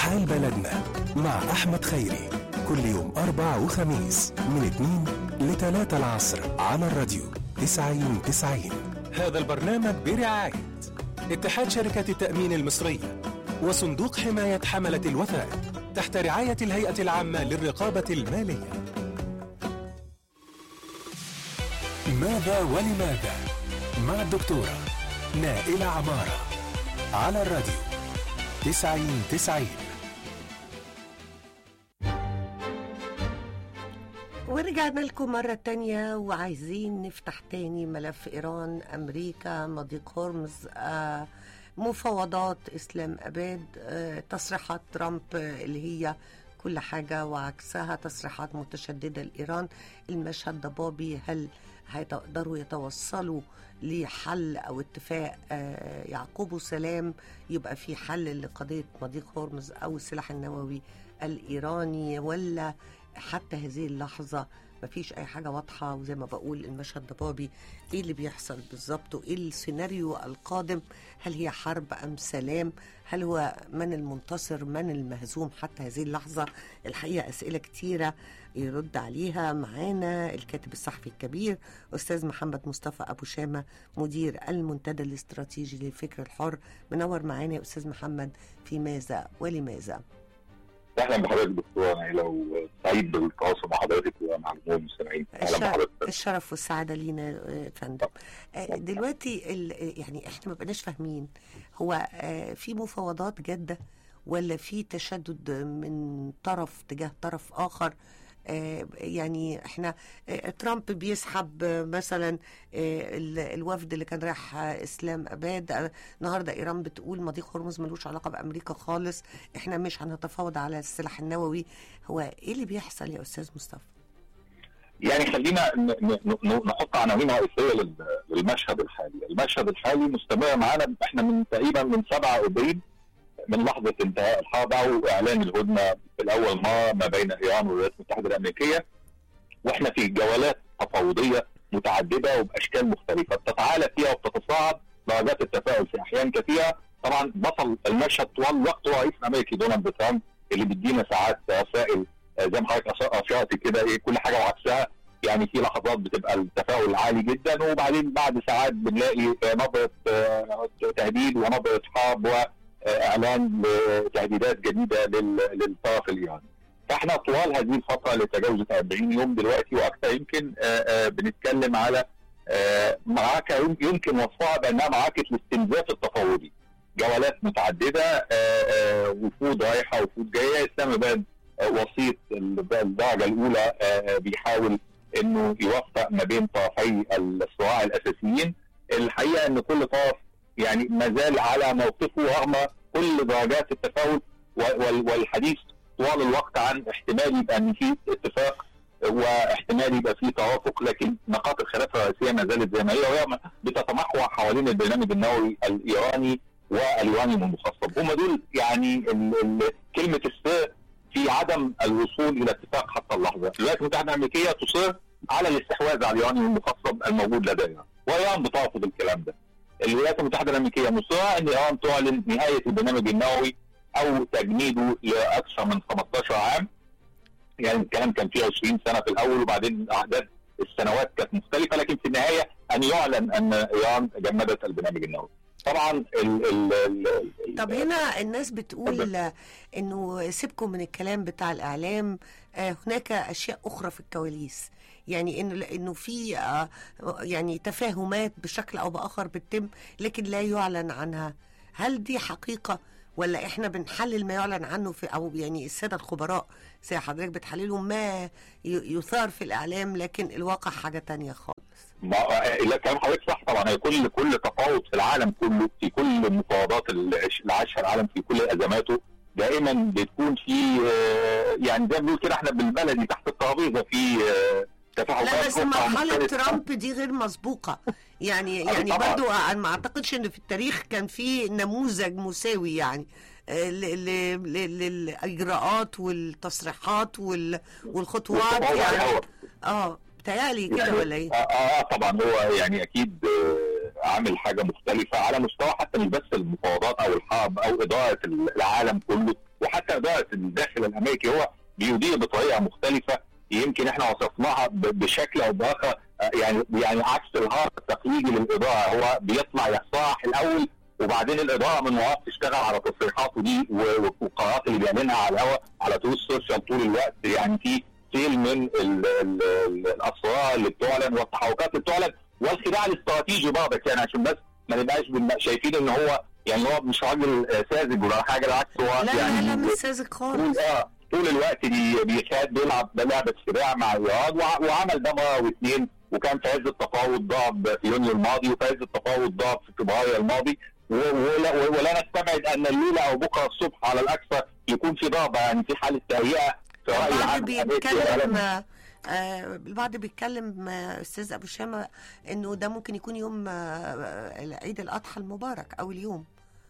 حال بلدنا مع أحمد خيري كل يوم أربع وخميس من 2 ل 3 العصر على الراديو 90 90 هذا البرنامج برعاية اتحاد شركة التأمين المصرية وصندوق حماية حملة الوثائق تحت رعاية الهيئة العامة للرقابة المالية ماذا ولماذا مع الدكتورة نائلة عمارة على الراديو 90 90 ورجعنا لكم مرة تانية وعايزين نفتح تاني ملف إيران أمريكا مضيق هرمز آه مفاوضات إسلام أباد آه تصريحات ترامب آه، اللي هي كل حاجة وعكسها تصريحات متشددة لإيران المشهد ضبابي هل هيقدروا يتوصلوا لحل أو اتفاق آه، يعقبه سلام يبقى في حل لقضية مضيق هرمز أو السلاح النووي الإيراني ولا حتى هذه اللحظة مفيش أي حاجة واضحة وزي ما بقول المشهد ضبابي إيه اللي بيحصل بالظبط وإيه السيناريو القادم هل هي حرب أم سلام هل هو من المنتصر من المهزوم حتى هذه اللحظة الحقيقة أسئلة كتيرة يرد عليها معانا الكاتب الصحفي الكبير أستاذ محمد مصطفى أبو شامة مدير المنتدى الاستراتيجي للفكر الحر منور معانا يا أستاذ محمد في ماذا ولماذا اهلا بحضرتك دكتور نايلة وسعيد بالتواصل مع حضرتك ومع جمهور المستمعين اهلا الشرف, بحضرتك الشرف والسعادة لينا يا فندم آه، دلوقتي ال- يعني احنا ما بقناش فاهمين هو آه، في مفاوضات جادة ولا في تشدد من طرف تجاه طرف آخر آه، يعني احنا آه، ترامب بيسحب آه، مثلا آه، ال- الوفد اللي كان رايح آه، اسلام اباد آه، النهارده ايران بتقول مضيق هرمز ملوش علاقه بامريكا خالص احنا مش هنتفاوض على السلاح النووي هو ايه اللي بيحصل يا استاذ مصطفى يعني خلينا ن- ن- ن- نحط عناوين رئيسيه لل- للمشهد الحالي، المشهد الحالي مستمر معانا احنا من تقريبا من 7 ابريل من لحظه انتهاء الحرب او اعلان الهدنه في الاول ما ما بين ايران والولايات المتحده الامريكيه واحنا في جولات تفاوضيه متعدده وباشكال مختلفه بتتعالى فيها وبتتصاعد درجات التفاؤل في احيان كثيره طبعا بطل المشهد طوال الوقت هو رئيس الامريكي دونالد ترامب اللي بيدينا ساعات رسائل آه، زي ما حضرتك أش- اشرت كده ايه كل حاجه وعكسها يعني في لحظات بتبقى التفاؤل عالي جدا وبعدين بعد ساعات بنلاقي آه، نبره آه، تهديد ونبره حرب واعلان لتهديدات جديده لل- للطرف الايراني. فاحنا طوال هذه الفتره اللي تجاوزت 40 يوم دلوقتي واكثر يمكن آه، آه، بنتكلم على آه، معركه يم- يمكن وصفها بانها معركه الاستنزاف التفاوضي. جولات متعدده آه، آه، وفود رايحه وفود جايه اسلام اباد آه، وسيط الدرجه الاولى آه، بيحاول انه يوفق ما بين طرفي الصراع الاساسيين الحقيقه ان كل طرف يعني ما زال على موقفه رغم كل درجات التفاؤل و- وال- والحديث طوال الوقت عن احتمال يبقى ان في اتفاق واحتمال يبقى في توافق لكن نقاط الخلاف الرئيسيه ما زالت زي ما هي وهي بتتمحور حوالين البرنامج النووي الايراني واليورانيوم المخصب هم دول يعني ال- ال- كلمه السر في عدم الوصول الى اتفاق حتى اللحظه الولايات المتحده الامريكيه تصر على الاستحواذ على اليورانيوم المخصب الموجود لديها وايران بترفض الكلام ده الولايات المتحده الامريكيه مصره ان ايران تعلن نهايه البرنامج النووي او تجنيده لاكثر من 15 عام يعني الكلام كان فيه 20 سنه في الاول وبعدين اعداد السنوات كانت مختلفه لكن في النهايه ان يعلن ان ايران جمدت البرنامج النووي طبعا ال ال ال ال- طب هنا الناس بتقول آه، انه سيبكم من الكلام بتاع الاعلام آه، هناك اشياء اخرى في الكواليس يعني انه انه في آه، يعني تفاهمات بشكل او باخر بتتم لكن لا يعلن عنها هل دي حقيقه ولا احنا بنحلل ما يعلن عنه في او يعني الساده الخبراء زي حضرتك بتحللوا ما ي- يثار في الاعلام لكن الواقع حاجه تانية خالص ما لا كلام حضرتك صح طبعا هي كل كل تفاوض في العالم كله في كل المفاوضات اللي عاش- اللي عاشها العالم في كل ازماته دائما بتكون في آه، يعني زي ما بنقول كده احنا بالبلدي تحت الترابيزه في آه، تفاهمات لا بس أخرى مرحلة مختلفة. ترامب دي غير مسبوقة يعني أه يعني طبعاً. برضو أنا ما أعتقدش إن في التاريخ كان في نموذج مساوي يعني آه، ل- ل- ل- للإجراءات والتصريحات وال- والخطوات والتفاوض على يعني الهواء. اه بتهيألي كده يعني ولا إيه؟ آه, اه طبعا هو يعني اكيد آه عامل حاجه مختلفه على مستوى حتى مش بس المفاوضات او الحرب او اداره العالم كله وحتى اداره الداخل الامريكي هو بيدير بطريقه مختلفه يمكن احنا وصفناها بشكل او باخر يعني يعني عكس الهارد التقليدي للاداره هو بيطلع يصاح الاول وبعدين الاداره من وراه تشتغل على تصريحاته دي والقرارات اللي بيعملها على الهواء على طول السوشيال طول الوقت يعني في سيل من ال ال الاسرار اللي بتعلن والتحركات اللي بتعلن والخداع الاستراتيجي برضك يعني عشان بس ما نبقاش شايفين ان هو يعني هو مش راجل ساذج ولا حاجه بالعكس هو لا يعني لا لا مش ساذج خالص اه طول الوقت بي بيخاد بيلعب لعبه خداع مع ايران وعمل ده مره واثنين وكان في عز التفاوض ضرب في يونيو الماضي وفي عز التفاوض ضرب في فبراير الماضي ولا, ولا نستبعد ان الليله او بكره الصبح على الاكثر يكون في ضربه يعني في حاله تهيئه في راي البعض العام بيتكلم آه البعض بيتكلم آه، استاذ ابو شامه انه ده ممكن يكون يوم آه عيد الاضحى المبارك او اليوم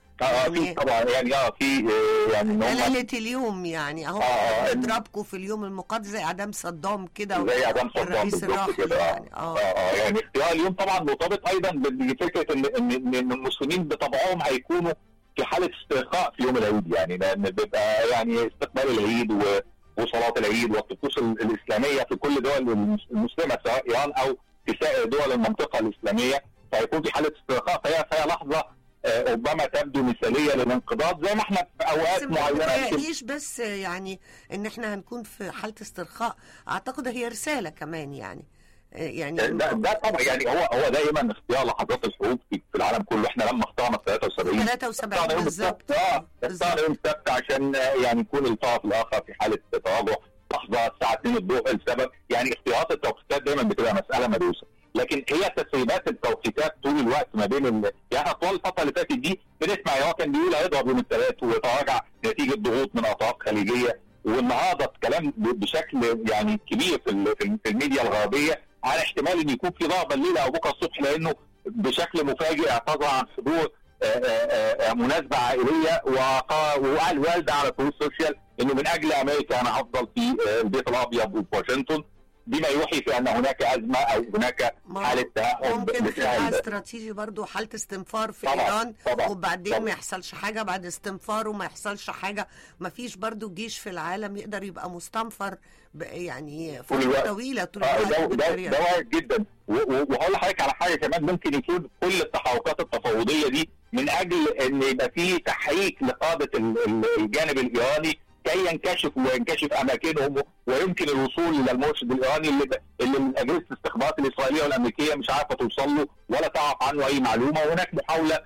اه في طبعا يعني اه في آه، يعني ان هم دلالة اليوم يعني اهو آه، آه. اضربكم في اليوم المقدس زي اعدام صدام كده زي اعدام صدام الرئيس بالظبط الراحل كده اه يعني اه اه اه يعني اختيار اليوم طبعا مرتبط ايضا بفكره ان ان إن المسلمين بطبعهم هيكونوا في حاله استرخاء في يوم العيد يعني لان بيبقى يعني استقبال العيد و- وصلاه العيد والطقوس ال- الاسلاميه في كل دول المسلمه سواء ايران او في سائر دول المنطقه الاسلاميه فهيكون في حاله استرخاء فهي فهي لحظه آه، ربما تبدو مثاليه للانقباض زي ما احنا في بس اوقات ما معينه يمكن- تهيأليش بس يعني ان احنا هنكون في حالة استرخاء اعتقد هي رسالة كمان يعني آه، يعني ده, ده طبعا يعني هو هو دايما اختيار لحظات الحروب في في العالم كله احنا لما اخترنا في 73 73 اخترنا يوم بالظبط السبت اه اخترنا يوم السبت عشان آه، يعني يكون الطرف الاخر في حاله تراجع لحظه الساعه 2 الظهر السبب يعني اختيارات التوقيتات دايما بتبقى مساله مدروسه لكن هي تسريبات التوقيتات طول الوقت ما بين ال... يعني احنا طوال الفتره اللي فاتت دي بنسمع هو كان بيقول هيضرب يوم الثلاث ويتراجع نتيجه ضغوط من اطراف خليجيه والنهارده الكلام ب- بشكل يعني كبير في ال- في ال- في الميديا الغربيه على احتمال ان يكون في ضربه الليله او بكره الصبح لانه بشكل مفاجئ اعتذر عن حضور آه، آه، آه، مناسبه عائليه وقا- وقال والده على طول السوشيال انه من اجل امريكا انا هفضل في آه، البيت الابيض وفي واشنطن بما يوحي في ان هناك ازمه او هناك ما- حاله تاهب ممكن بفعل خداع ده. استراتيجي برضو حالة استنفار في طبعاً، ايران طبعاً، وبعدين طبعاً. ما يحصلش حاجة بعد استنفار وما يحصلش حاجة ما فيش برضو جيش في العالم يقدر يبقى مستنفر ب- يعني طول فترة الوقت. طويلة طول اه الوقت ده ده بالطريقة ده دي. وارد جدا و- و- وهقول لحضرتك على حاجه كمان ممكن يكون كل التحركات التفاوضيه دي من اجل ان يبقى في تحريك لقاده ال- ال- الجانب الايراني كي ينكشف وينكشف اماكنهم ويمكن الوصول الى المرشد الايراني اللي اللي اجهزه الاستخبارات الاسرائيليه والامريكيه مش عارفه توصل له ولا تعرف عنه اي معلومه وهناك محاوله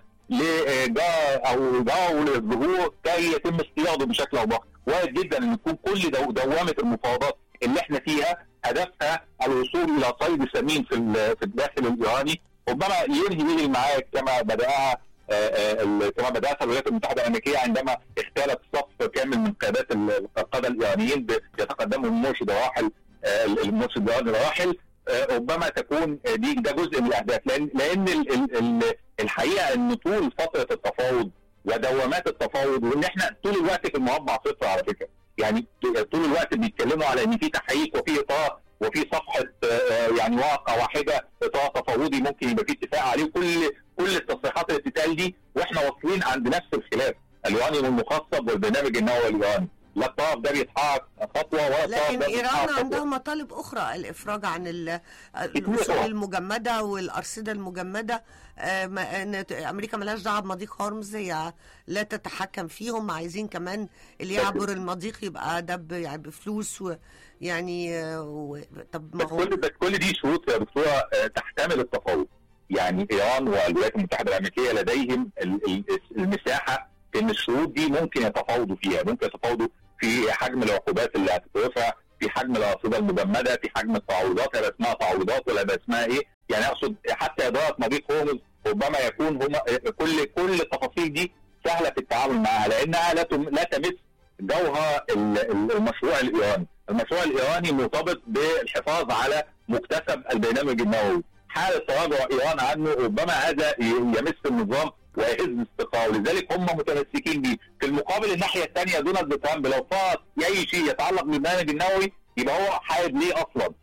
لجاء او جاء للظهور كي يتم اصطياده بشكل او باخر وارد جدا ان يكون كل دو دوامه المفاوضات اللي احنا فيها هدفها الوصول الى صيد سمين في ال- في الداخل الايراني ربما ينهي به المعارك كما بداها آه، آه، ال- كما بداتها الولايات المتحده الامريكيه عندما اختلت صف كامل من قيادات ال- القاده الايرانيين ب- يتقدمهم المرشد الراحل آه، المرشد الايراني الراحل آه، ربما تكون آه، دي ده جزء من الاهداف لان لان ال- ال- ال- الحقيقه ان طول فتره التفاوض ودوامات التفاوض وان احنا طول الوقت في المربع صفر على فكره يعني طول الوقت بيتكلموا على ان في تحقيق وفي اطار وفي صفحه آه، يعني ورقه واحده اطار تفاوضي ممكن يبقى في اتفاق عليه كل كل التصريحات اللي بتتقال دي واحنا واصلين عند نفس الخلاف اليورانيوم المخصب والبرنامج النووي الايراني لا الطرف ده بيتحرك خطوه ولا الطرف لكن ده ايران بيتحرك خطوة. عندها مطالب اخرى الافراج عن ال- كتير الاصول طبعاً. المجمده والارصده المجمده آه، ما- إن امريكا ملهاش دعوه بمضيق هرمز هي لا تتحكم فيهم عايزين كمان اللي يعبر المضيق يبقى ده ب- يعني بفلوس ويعني آه، و... طب ما بس هو كل بس كل دي شروط يا دكتوره آه، تحتمل التفاوض يعني ايران والولايات المتحده الامريكيه لديهم ال- ال- المساحه في ان الشروط دي ممكن يتفاوضوا فيها ممكن يتفاوضوا في حجم العقوبات اللي هتترفع في حجم الارصده المجمده في حجم التعويضات هيبقى اسمها تعويضات ولا هيبقى اسمها ايه يعني اقصد حتى اداره مضيق هرمز ربما يكون هما كل كل التفاصيل دي سهله في التعامل معها لانها لا تم- لا تمس جوهر ال- ال- المشروع الايراني، المشروع الايراني مرتبط بالحفاظ على مكتسب البرنامج النووي، حاله تراجع ايران عنه ربما هذا ي- يمس النظام ويهز استقراره، لذلك هم متمسكين بيه، في المقابل الناحيه الثانيه دونالد ترامب لو فرض اي شيء يتعلق بالبرنامج النووي يبقى هو حارب ليه اصلا؟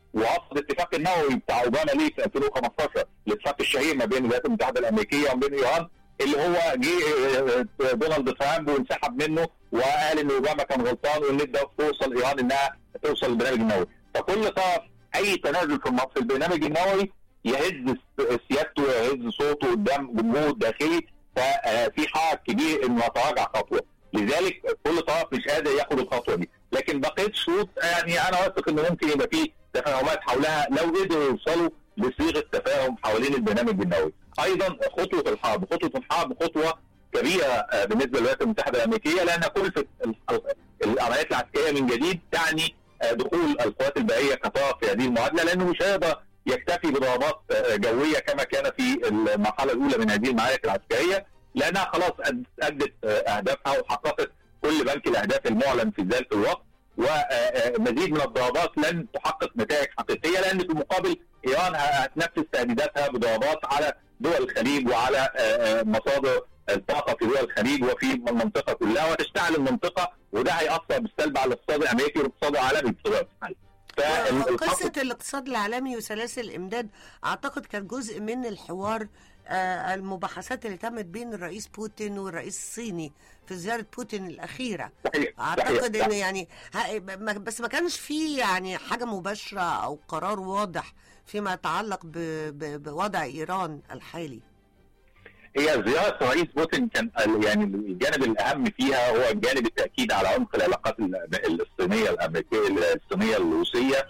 ورفض الاتفاق النووي بتاع اوباما ليه في 2015 الاتفاق الشهير ما بين الولايات المتحده الامريكيه وما بين ايران اللي هو جه دونالد ترامب وانسحب منه وقال ان اوباما كان غلطان وان ادى فرصه لايران انها توصل للبرنامج النووي فكل طرف اي تنازل في في البرنامج النووي يهز سيادته ويهز صوته قدام جمهوره الداخلي ففي حرج كبير انه يتراجع خطوه لذلك كل طرف مش قادر ياخد الخطوه دي لكن بقيه الشروط يعني انا واثق انه ممكن يبقى في تفاهمات حولها لو قدروا يوصلوا لصيغه تفاهم حوالين البرنامج النووي. ايضا خطوه الحرب، خطوه الحرب خطوه كبيره بالنسبه للولايات المتحده الامريكيه لان كلفه العمليات العسكريه من جديد تعني دخول القوات البحريه كطرف في هذه المعادله لانه مش هيقدر يكتفي بضربات جويه كما كان في المرحله الاولى من هذه المعارك العسكريه لانها خلاص ادت اهدافها وحققت كل بنك الاهداف المعلن في ذلك الوقت ومزيد من الضربات لن تحقق نتائج حقيقيه لان في المقابل ايران هتنفذ تهديداتها بضربات على دول الخليج وعلى مصادر الطاقه في دول الخليج وفي المنطقه كلها وتشتعل المنطقه وده هياثر بالسلب على الاقتصاد الامريكي والاقتصاد العالمي بطبيعه الحال. قصة الاقتصاد العالمي وسلاسل الإمداد أعتقد كان جزء من الحوار آه المباحثات اللي تمت بين الرئيس بوتين والرئيس الصيني في زيارة بوتين الأخيرة صحيح. أعتقد صحيح. إن يعني بس ما كانش في يعني حاجة مباشرة أو قرار واضح فيما يتعلق بوضع إيران الحالي هي زيارة الرئيس بوتين كان يعني الجانب الأهم فيها هو الجانب التأكيد على عمق العلاقات الصينية الأمريكية الصينية الروسية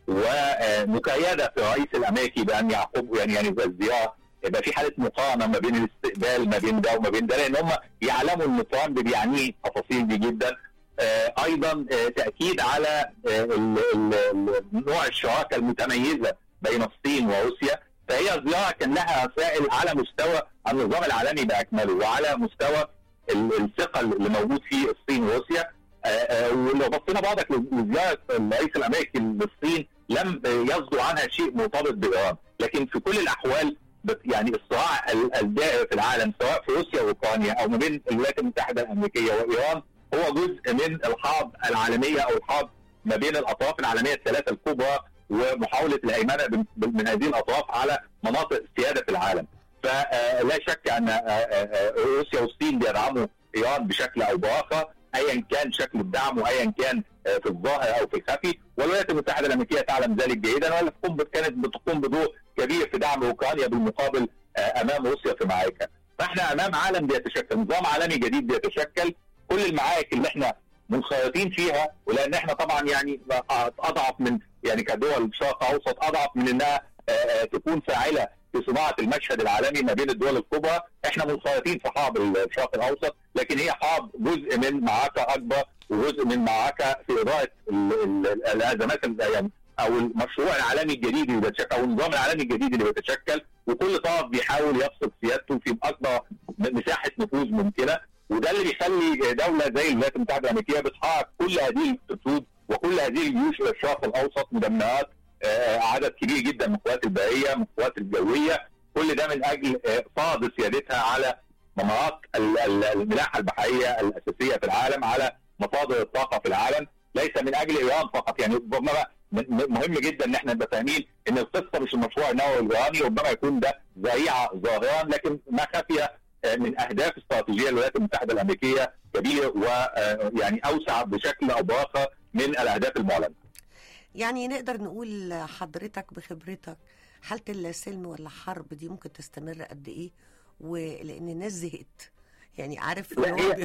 ومكايدة في الرئيس الأمريكي بأن يعقب يعني يعني الزيارة يبقى في حاله مقارنه ما بين الاستقبال ما بين ده وما بين ده لان هم يعلموا ان ترامب بيعنيه التفاصيل دي جدا آه ايضا آه تاكيد على آه نوع الشراكه المتميزه بين الصين وروسيا فهي زياره كان لها رسائل على مستوى النظام العالمي باكمله وعلى مستوى الثقه اللي موجود في الصين وروسيا ولو بصينا بعضك لزياره الرئيس الامريكي للصين لم يصدر عنها شيء مرتبط بايران لكن في كل الاحوال يعني الصراع الدائر في العالم سواء في روسيا واوكرانيا او ما بين الولايات المتحده الامريكيه وايران هو جزء من الحرب العالميه او الحرب ما بين الاطراف العالميه الثلاثه الكبرى ومحاوله الهيمنه من هذه الاطراف على مناطق السياده في العالم. فلا شك ان روسيا والصين بيدعموا ايران بشكل او باخر ايا كان شكل الدعم وايا كان في الظاهر او في الخفي والولايات المتحده الامريكيه تعلم ذلك جيدا ولا كانت بتقوم بدور كبير في دعم اوكرانيا بالمقابل امام روسيا في معاركها فاحنا امام عالم بيتشكل نظام عالمي جديد بيتشكل كل المعارك اللي احنا منخرطين فيها ولان احنا طبعا يعني اضعف من يعني كدول شرق اوسط اضعف من انها تكون فاعله في صناعه المشهد العالمي ما بين الدول الكبرى احنا منخرطين في حرب الشرق الاوسط لكن هي حرب جزء من معركه اكبر وجزء من معركه في اداره الازمات يعني او المشروع العالمي الجديد اللي بيتشكل او النظام العالمي الجديد اللي بيتشكل وكل طرف بيحاول يفصل سيادته في اكبر مساحه نفوذ ممكنه وده اللي بيخلي دوله زي الولايات المتحده الامريكيه بتحرك كل هذه الخطوط وكل هذه الجيوش الى الشرق الاوسط مدمرات عدد كبير جدا من القوات البريه من القوات الجويه كل ده من اجل فرض سيادتها على ممرات الملاحه البحريه الاساسيه في العالم على مصادر الطاقه في العالم ليس من اجل ايران فقط يعني ربما مهم جدا ان احنا نبقى فاهمين ان القصه مش المشروع النووي الايراني ربما يكون ده ذريعه ظاهرا لكن ما خفي من اهداف استراتيجيه للولايات المتحده الامريكيه كبير ويعني اوسع بشكل او باخر من الاهداف المعلنه. يعني نقدر نقول حضرتك بخبرتك حاله السلم ولا حرب دي ممكن تستمر قد ايه؟ ولان الناس زهقت يعني عارف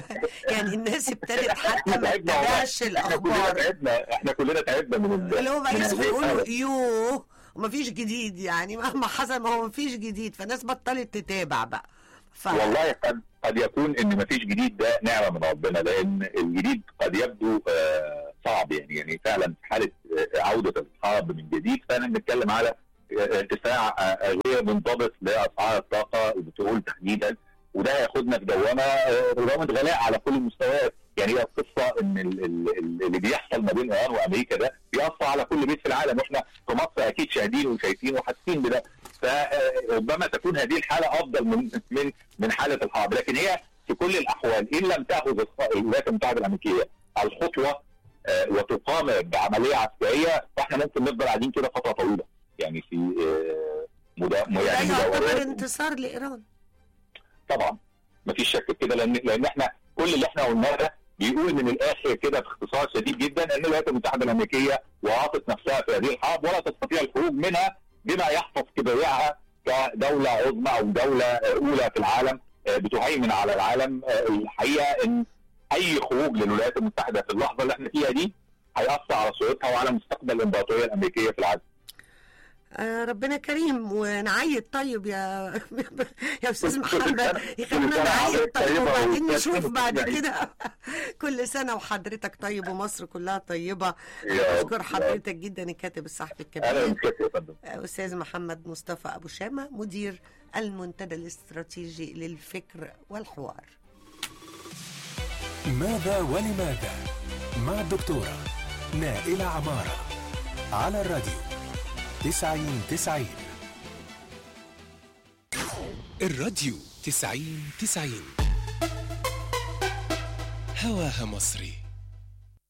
يعني الناس ابتدت حتى ما تتابعش الاخبار تعبنا احنا كلنا تعبنا من اللي هو بقى يصحوا يقولوا يوه ومفيش جديد يعني مهما حصل ما هو مفيش جديد فالناس بطلت تتابع بقى ف... والله قد قد يكون ان مفيش جديد ده نعمه من ربنا لان الجديد قد يبدو آه صعب يعني يعني فعلا في حاله عوده الحرب من جديد فانا بنتكلم على ارتفاع غير منضبط لاسعار الطاقه البترول تحديدا وده هياخدنا في دوامه دوامه غلاء على كل المستويات يعني هي القصه ان اللي بيحصل ما بين ايران وامريكا ده بيأثر على كل بيت في العالم واحنا في مصر اكيد شاهدين وشايفين وحاسين بده فربما تكون هذه الحاله افضل من من من حاله الحرب لكن هي في كل الاحوال ان لم تاخذ الولايات المتحده الامريكيه الخطوه آه، وتقام بعمليه عسكريه فاحنا ممكن نفضل قاعدين كده فتره طويله يعني في آه، مدا ده يعني يعتبر مداولات انتصار لايران طبعا مفيش شك في كده لان لان احنا كل اللي احنا قلناه ده بيقول من الاخر كده باختصار شديد جدا ان الولايات المتحده الامريكيه وعاطت نفسها في هذه الحرب ولا تستطيع الخروج منها بما يحفظ كبريائها كدوله عظمى او دوله اولى في العالم آه، بتهيمن على العالم آه، الحقيقه ان اي خروج للولايات المتحده في اللحظه اللي احنا فيها دي هيأثر على صورتها وعلى مستقبل الامبراطوريه الامريكيه في العالم. آه ربنا كريم ونعيد طيب يا يا استاذ كل محمد سنة- يخلينا كل سنة نعيد وحضرتك طيب طيبة وبعدين وأستاذ نشوف بعد محمد كده كل سنه وحضرتك طيب ومصر كلها طيبه يا رب، بشكر يا حضرتك جدا الكاتب الصحفي اهلا الكبير بك يا فندم. استاذ محمد مصطفى ابو شامه مدير المنتدى الاستراتيجي للفكر والحوار ماذا ولماذا مع الدكتورة نائلة عمارة على الراديو تسعين تسعين الراديو تسعين تسعين هواها مصري